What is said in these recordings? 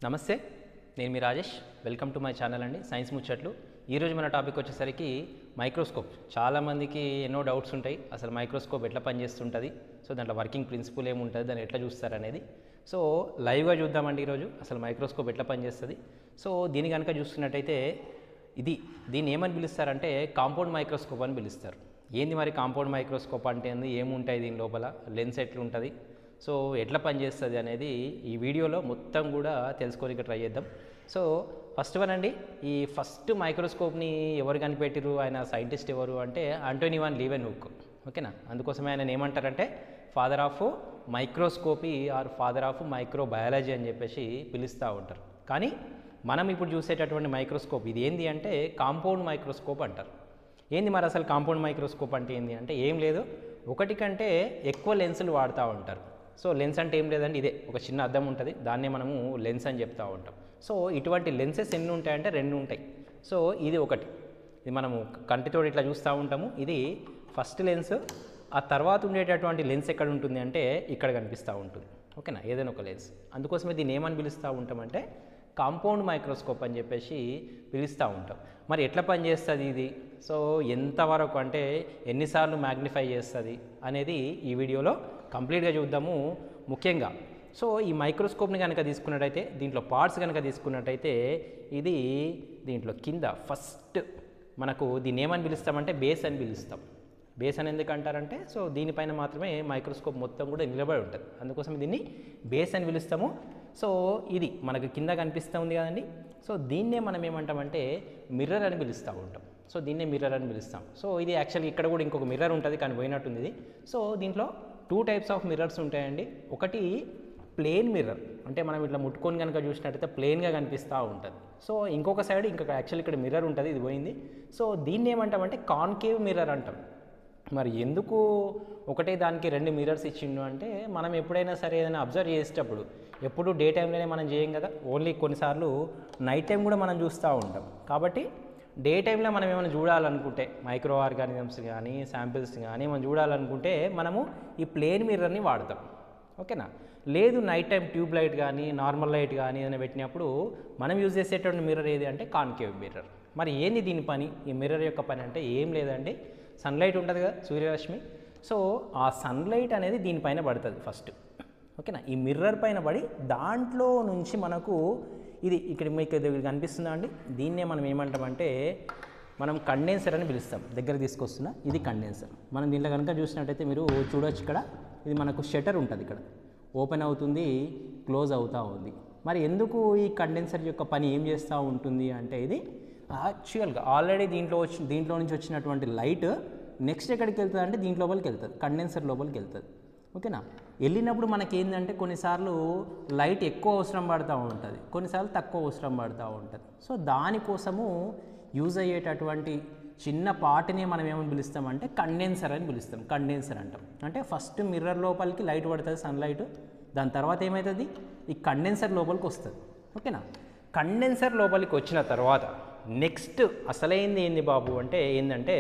నమస్తే నేను మీ Rajesh welcome to my channel అండి సైన్స్ ముచ్చట్లు ఈరోజు మన టాపిక్ వచ్చేసరికి మైక్రోస్కోప్ చాలామందికి ఎన్నో డౌట్స్ ఉంటాయి అసలు మైక్రోస్కోప్ ఎట్లా పనిచేస్తుంటుంది సో దాంట్లో వర్కింగ్ ప్రిన్సిపల్ ఏముంటుంది దాన్ని ఎట్లా చూస్తారు అనేది సో లైవ్గా చూద్దామండి ఈరోజు అసలు మైక్రోస్కోప్ ఎట్లా పనిచేస్తుంది సో దీని కనుక చూస్తున్నట్టయితే ఇది దీన్ని ఏమని పిలుస్తారంటే కాంపౌండ్ మైక్రోస్కోప్ అని పిలుస్తారు ఏంది మరి కాంపౌండ్ మైక్రోస్కోప్ అంటే ఏంది ఏముంటాయి దీని లోపల లెన్స్ ఎట్లుంటుంది సో ఎట్లా పనిచేస్తుంది అనేది ఈ వీడియోలో మొత్తం కూడా తెలుసుకోనికి ట్రై చేద్దాం సో ఫస్ట్ వన్ అండి ఈ ఫస్ట్ మైక్రోస్కోప్ని ఎవరు కనిపెట్టిరు ఆయన సైంటిస్ట్ ఎవరు అంటే ఆంటోనీ వాన్ లీవెన్ హుక్ ఓకేనా అందుకోసమే ఆయన ఏమంటారంటే father of microscopy or father of microbiology అని చెప్పేసి పిలుస్తూ ఉంటారు కానీ మనం ఇప్పుడు చూసేటటువంటి మైక్రోస్కోప్ ఇది ఏంది అంటే కాంపౌండ్ మైక్రోస్కోప్ అంటారు ఏంది మరి అసలు కాంపౌండ్ మైక్రోస్కోప్ అంటే ఏంది అంటే ఏం లేదు ఒకటి కంటే ఎక్కువ లెన్సులు వాడుతూ ఉంటారు సో లెన్స్ అంటే ఏం లేదండి ఇదే ఒక చిన్న అద్దం ఉంటుంది దాన్నే మనము లెన్స్ అని చెప్తూ ఉంటాం సో ఇటువంటి లెన్సెస్ ఎన్ని ఉంటాయంటే రెండు ఉంటాయి సో ఇది ఒకటి ఇది మనము కంటితో ఇట్లా చూస్తూ ఉంటాము ఇది ఫస్ట్ లెన్స్ ఆ తర్వాత ఉండేటటువంటి లెన్స్ ఎక్కడ ఉంటుంది అంటే ఇక్కడ కనిపిస్తూ ఉంటుంది ఓకేనా ఏదైనా ఒక లెన్స్ అందుకోసమే దీన్ని ఏమని పిలుస్తూ ఉంటామంటే కాంపౌండ్ మైక్రోస్కోప్ అని చెప్పేసి పిలుస్తూ ఉంటాం మరి ఎట్లా పనిచేస్తుంది ఇది సో ఎంతవరకు అంటే ఎన్నిసార్లు మ్యాగ్నిఫై చేస్తుంది అనేది ఈ వీడియోలో కంప్లీట్గా చూద్దాము ముఖ్యంగా సో ఈ మైక్రోస్కోప్ని కనుక తీసుకున్నట్టయితే దీంట్లో పార్ట్స్ కనుక తీసుకున్నట్టయితే ఇది దీంట్లో కింద ఫస్ట్ మనకు దీన్ని ఏమని పిలుస్తామంటే బేస్ అని పిలుస్తాం బేస్ అని ఎందుకు అంటారంటే సో దీనిపైన మాత్రమే మైక్రోస్కోప్ మొత్తం కూడా నిలబడి ఉంటుంది అందుకోసం దీన్ని బేస్ అని పిలుస్తాము సో ఇది మనకు కింద కనిపిస్తూ ఉంది కదండి సో దీన్నే మనం ఏమంటామంటే మిర్రర్ అని పిలుస్తూ ఉంటాం సో దీన్నే మిర్రర్ అని పిలుస్తాం సో ఇది యాక్చువల్లీ ఇక్కడ కూడా ఇంకొక మిర్రర్ ఉంటుంది కానీ పోయినట్టుంది ఇది సో దీంట్లో టూ టైప్స్ ఆఫ్ మిర్రర్స్ ఉంటాయండి ఒకటి ప్లేన్ మిర్రర్ అంటే మనం ఇట్లా ముట్టుకొని కనుక చూసినట్టయితే ప్లేన్గా కనిపిస్తూ ఉంటుంది సో ఇంకొక సైడ్ ఇంకొక యాక్చువల్లీ ఇక్కడ మిర్రర్ ఉంటుంది ఇది పోయింది సో దీన్ని ఏమంటామంటే కాన్కేవ్ మిర్రర్ అంటాం మరి ఎందుకు ఒకటే దానికి రెండు మిర్రర్స్ ఇచ్చిండు అంటే మనం ఎప్పుడైనా సరే ఏదైనా అబ్జర్వ్ చేసేటప్పుడు ఎప్పుడు డే టైంలోనే మనం చేయం కదా ఓన్లీ కొన్నిసార్లు నైట్ టైం కూడా మనం చూస్తూ ఉంటాం కాబట్టి డే టైంలో మనం ఏమైనా చూడాలనుకుంటే మైక్రో ఆర్గానిజమ్స్ కానీ శాంపిల్స్ కానీ మనం చూడాలనుకుంటే మనము ఈ ప్లేన్ మిర్రర్ని వాడతాం ఓకేనా లేదు నైట్ టైం ట్యూబ్ లైట్ కానీ నార్మల్ లైట్ కానీ ఏదైనా పెట్టినప్పుడు మనం యూజ్ చేసేటువంటి మిర్రర్ ఏది అంటే కాన్కేవ్ మిర్రర్ మరి ఏంది దీని పని ఈ మిర్రర్ యొక్క పని అంటే ఏం లేదండి సన్లైట్ ఉంటుంది కదా సూర్యరశ్మి సో ఆ సన్లైట్ అనేది దీనిపైన పడుతుంది ఫస్ట్ ఓకేనా ఈ మిర్రర్ పైన పడి దాంట్లో నుంచి మనకు ఇది ఇక్కడ మీకు ఇది కనిపిస్తుందా అండి దీన్నే మనం ఏమంటామంటే మనం కండెన్సర్ అని పిలుస్తాం దగ్గర తీసుకొస్తున్నా ఇది కండెన్సర్ మనం దీంట్లో కనుక చూసినట్టయితే మీరు చూడొచ్చు ఇక్కడ ఇది మనకు షటర్ ఉంటుంది ఇక్కడ ఓపెన్ అవుతుంది క్లోజ్ అవుతూ ఉంది మరి ఎందుకు ఈ కండెన్సర్ యొక్క పని ఏం చేస్తూ ఉంటుంది అంటే ఇది యాక్చువల్గా ఆల్రెడీ దీంట్లో వచ్చి దీంట్లో నుంచి వచ్చినటువంటి లైట్ నెక్స్ట్ ఎక్కడికి వెళ్తుంది అంటే దీంట్ లోపలికి వెళ్తుంది కండెన్సర్ లోపలికి వెళ్తుంది ఓకేనా వెళ్ళినప్పుడు మనకి ఏంటంటే కొన్నిసార్లు లైట్ ఎక్కువ అవసరం పడుతూ ఉంటుంది కొన్నిసార్లు తక్కువ అవసరం పడుతూ ఉంటుంది సో దానికోసము యూజ్ అయ్యేటటువంటి చిన్న పార్ట్ని మనం ఏమని పిలుస్తామంటే కండెన్సర్ అని పిలుస్తాం కండెన్సర్ అంటాం అంటే ఫస్ట్ మిర్రర్ లోపలికి లైట్ పడుతుంది సన్లైట్ దాని తర్వాత ఏమవుతుంది ఈ కండెన్సర్ లోపలికి వస్తుంది ఓకేనా కండెన్సర్ లోపలికి వచ్చిన తర్వాత నెక్స్ట్ అసలైంది ఏంది బాబు అంటే ఏంటంటే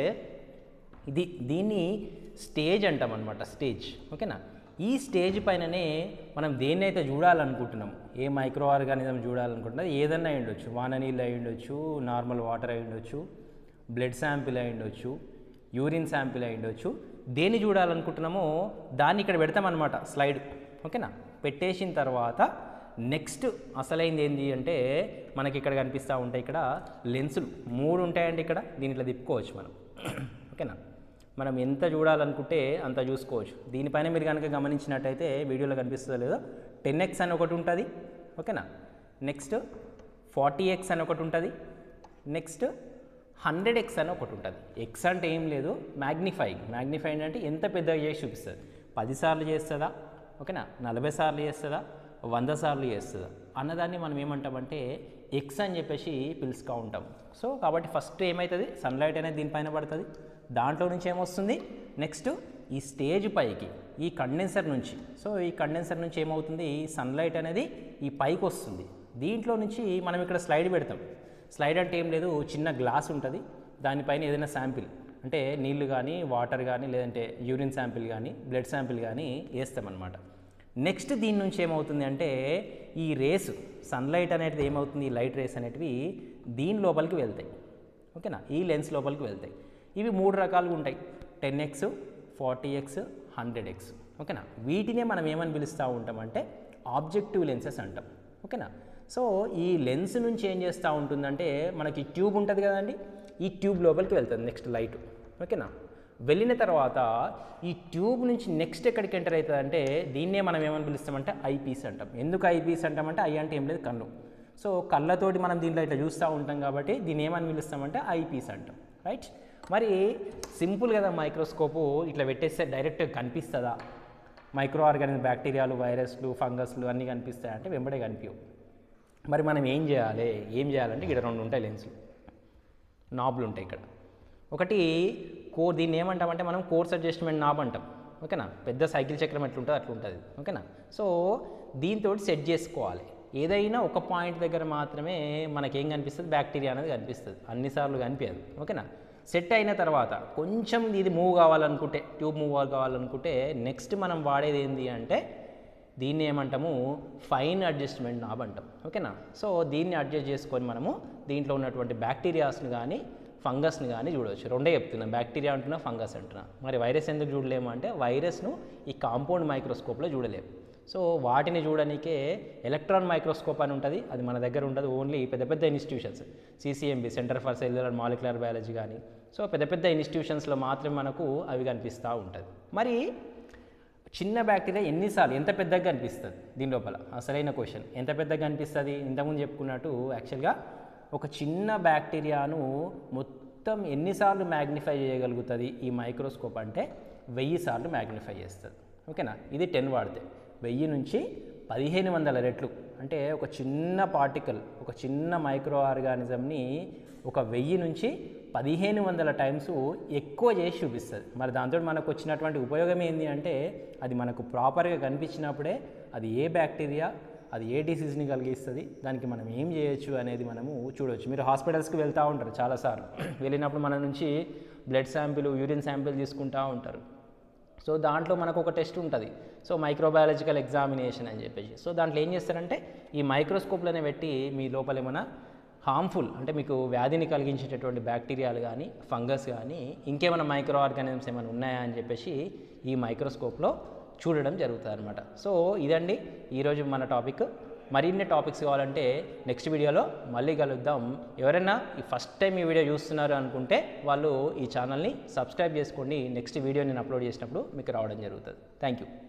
ఇది దీన్ని స్టేజ్ అంటాం అనమాట స్టేజ్ ఓకేనా ఈ స్టేజ్ పైననే మనం దేన్నైతే చూడాలనుకుంటున్నాం ఏ మైక్రో ఆర్గానిజం చూడాలనుకుంటున్నా ఏదన్నా అయి ఉండొచ్చు వాన నీళ్ళు అయి ఉండొచ్చు నార్మల్ వాటర్ అయి ఉండొచ్చు బ్లడ్ శాంపిల్ అయి ఉండొచ్చు యూరిన్ శాంపిల్ అయి ఉండొచ్చు దేన్ని చూడాలనుకుంటున్నామో దాన్ని ఇక్కడ పెడతామన్నమాట స్లైడ్ ఓకేనా పెట్టేసిన తర్వాత నెక్స్ట్ అసలైంది ఏంటి అంటే మనకి ఇక్కడ కనిపిస్తూ ఉంటాయి ఇక్కడ లెన్సులు మూడు ఉంటాయండి ఇక్కడ దీంట్లో తిప్పుకోవచ్చు మనం ఓకేనా మనం ఎంత చూడాలనుకుంటే అంత చూసుకోవచ్చు దీనిపైన మీరు కనుక గమనించినట్టయితే వీడియోలో కనిపిస్తుందో లేదో టెన్ ఎక్స్ అని ఒకటి ఉంటుంది ఓకేనా నెక్స్ట్ ఫార్టీ ఎక్స్ అని ఒకటి ఉంటుంది నెక్స్ట్ హండ్రెడ్ ఎక్స్ అని ఒకటి ఉంటుంది ఎక్స్ అంటే ఏం లేదు మ్యాగ్నిఫైయింగ్ మ్యాగ్నిఫైయింగ్ అంటే ఎంత పెద్దగా చేసి చూపిస్తుంది పదిసార్లు చేస్తుందా ఓకేనా నలభై సార్లు చేస్తుందా వంద సార్లు చేస్తుందా అన్నదాన్ని మనం ఏమంటామంటే ఎక్స్ అని చెప్పేసి పిలుస్తూ ఉంటాం సో కాబట్టి ఫస్ట్ ఏమవుతుంది సన్లైట్ అనేది దీనిపైన పడుతుంది దాంట్లో నుంచి ఏమొస్తుంది నెక్స్ట్ ఈ స్టేజ్ పైకి ఈ కండెన్సర్ నుంచి సో ఈ కండెన్సర్ నుంచి ఏమవుతుంది ఈ సన్లైట్ అనేది ఈ పైకి వస్తుంది దీంట్లో నుంచి మనం ఇక్కడ స్లైడ్ పెడతాం స్లైడ్ అంటే ఏం లేదు చిన్న గ్లాస్ ఉంటుంది దానిపైన ఏదైనా శాంపిల్ అంటే నీళ్లు కానీ వాటర్ కానీ లేదంటే యూరిన్ శాంపిల్ కానీ బ్లడ్ శాంపిల్ కానీ వేస్తామన్నమాట నెక్స్ట్ దీని నుంచి ఏమవుతుంది అంటే ఈ రేస్ సన్లైట్ అనేది ఏమవుతుంది ఈ లైట్ రేస్ అనేటివి దీని లోపలికి వెళ్తాయి ఓకేనా ఈ లెన్స్ లోపలికి వెళ్తాయి ఇవి మూడు రకాలుగా ఉంటాయి ten X forty X hundred X ఓకేనా వీటినే మనం ఏమని పిలుస్తూ ఉంటామంటే ఆబ్జెక్టివ్ లెన్సెస్ అంటాం ఓకేనా సో ఈ లెన్స్ నుంచి ఏం చేస్తూ ఉంటుందంటే మనకి ట్యూబ్ ఉంటుంది కదండి ఈ ట్యూబ్ లోపలికి వెళ్తుంది నెక్స్ట్ లైట్ ఓకేనా వెళ్ళిన తర్వాత ఈ ట్యూబ్ నుంచి నెక్స్ట్ ఎక్కడికి ఎంటర్ అవుతుంది అంటే దీన్నే మనం ఏమని పిలుస్తామంటే ఐపీస్ అంటాం ఎందుకు ఐపీస్ అంటామంటే ఐ అంటే ఏం లేదు కన్ను సో కళ్ళతోటి మనం దీంట్లో ఇట్లా చూస్తూ ఉంటాం కాబట్టి దీన్ని ఏమని పిలుస్తామంటే ఐపీస్ అంటాం రైట్ మరి సింపుల్ కదా మైక్రోస్కోపు ఇట్లా పెట్టేస్తే డైరెక్ట్గా కనిపిస్తుందా మైక్రో ఆర్గానిక్ బ్యాక్టీరియాలు వైరస్లు ఫంగస్లు అన్నీ కనిపిస్తాయి అంటే వెంబడే కనిపించవు మరి మనం ఏం చేయాలి ఏం చేయాలంటే ఇక్కడ రెండు ఉంటాయి లెన్సులు నాబ్లు ఉంటాయి ఇక్కడ ఒకటి కో దీన్ని ఏమంటామంటే మనం కోర్స్ అడ్జస్ట్మెంట్ నాబ్ అంటాం ఓకేనా పెద్ద సైకిల్ చక్రం ఎట్లుంటుంది అట్లా ఉంటుంది ఓకేనా సో దీంతో సెట్ చేసుకోవాలి ఏదైనా ఒక పాయింట్ దగ్గర మాత్రమే మనకేం కనిపిస్తుంది బ్యాక్టీరియా అనేది కనిపిస్తుంది అన్నిసార్లు కనిపించదు ఓకేనా సెట్ అయిన తర్వాత కొంచెం ఇది మూవ్ కావాలనుకుంటే ట్యూబ్ మూవ్ కావాలనుకుంటే నెక్స్ట్ మనం వాడేది ఏంటి అంటే దీన్ని ఏమంటాము ఫైన్ అడ్జస్ట్మెంట్ నాబ్ అంటాం ఓకేనా సో దీన్ని అడ్జస్ట్ చేసుకొని మనము దీంట్లో ఉన్నటువంటి బ్యాక్టీరియాస్ని కానీ ఫంగస్ని కానీ చూడవచ్చు రెండే చెప్తున్నా బ్యాక్టీరియా అంటున్నా ఫంగస్ అంటున్నా మరి వైరస్ ఎందుకు చూడలేము అంటే వైరస్ను ఈ కాంపౌండ్ మైక్రోస్కోప్లో చూడలేము సో వాటిని చూడడానికే ఎలక్ట్రాన్ మైక్రోస్కోప్ అని ఉంటుంది అది మన దగ్గర ఉండదు ఓన్లీ పెద్ద పెద్ద institutions CCMB centre for cellular and molecular biology కానీ సో పెద్ద పెద్ద ఇన్స్టిట్యూషన్స్లో మాత్రమే మనకు అవి కనిపిస్తూ ఉంటుంది మరి చిన్న బ్యాక్టీరియా ఎన్నిసార్లు ఎంత పెద్దగా కనిపిస్తుంది దీని లోపల అసలైన క్వశ్చన్ ఎంత పెద్దగా కనిపిస్తుంది ఇంతకుముందు చెప్పుకున్నట్టు యాక్చువల్గా ఒక చిన్న బ్యాక్టీరియాను మొత్తం ఎన్నిసార్లు మ్యాగ్నిఫై చేయగలుగుతుంది ఈ మైక్రోస్కోప్ అంటే వెయ్యి సార్లు మ్యాగ్నిఫై చేస్తుంది ఓకేనా ఇది టెన్ వాడితే వెయ్యి నుంచి పదిహేను వందల రెట్లు అంటే ఒక చిన్న పార్టికల్ ఒక చిన్న మైక్రో ఆర్గానిజంని ఒక వెయ్యి నుంచి పదిహేను వందల టైమ్స్ ఎక్కువ చేసి చూపిస్తుంది మరి దాంతో మనకు వచ్చినటువంటి ఉపయోగం ఏంటి అంటే అది మనకు ప్రాపర్గా కనిపించినప్పుడే అది ఏ బ్యాక్టీరియా అది ఏ డిసీజ్ని కలిగిస్తుంది దానికి మనం ఏం చేయొచ్చు అనేది మనము చూడవచ్చు మీరు హాస్పిటల్స్కి వెళ్తూ ఉంటారు చాలాసార్లు వెళ్ళినప్పుడు మన నుంచి బ్లడ్ శాంపిల్ యూరిన్ శాంపిల్ తీసుకుంటూ ఉంటారు సో దాంట్లో మనకు ఒక టెస్ట్ ఉంటుంది సో మైక్రోబయాలజికల్ ఎగ్జామినేషన్ అని చెప్పేసి సో దాంట్లో ఏం చేస్తారంటే ఈ మైక్రోస్కోప్లోనే పెట్టి మీ లోపల ఏమైనా హార్మ్ఫుల్ అంటే మీకు వ్యాధిని కలిగించేటటువంటి బ్యాక్టీరియాలు కానీ ఫంగస్ కానీ ఇంకేమైనా మైక్రో ఆర్గానిజమ్స్ ఏమైనా ఉన్నాయా అని చెప్పేసి ఈ మైక్రోస్కోప్లో చూడడం జరుగుతుంది అనమాట సో ఇదండి ఈరోజు మన టాపిక్ మరిన్ని టాపిక్స్ కావాలంటే నెక్స్ట్ వీడియోలో మళ్ళీ కలుద్దాం ఎవరైనా ఈ ఫస్ట్ టైం ఈ వీడియో చూస్తున్నారు అనుకుంటే వాళ్ళు ఈ ఛానల్ని సబ్స్క్రైబ్ చేసుకోండి నెక్స్ట్ వీడియో నేను అప్లోడ్ చేసినప్పుడు మీకు రావడం జరుగుతుంది థ్యాంక్ యూ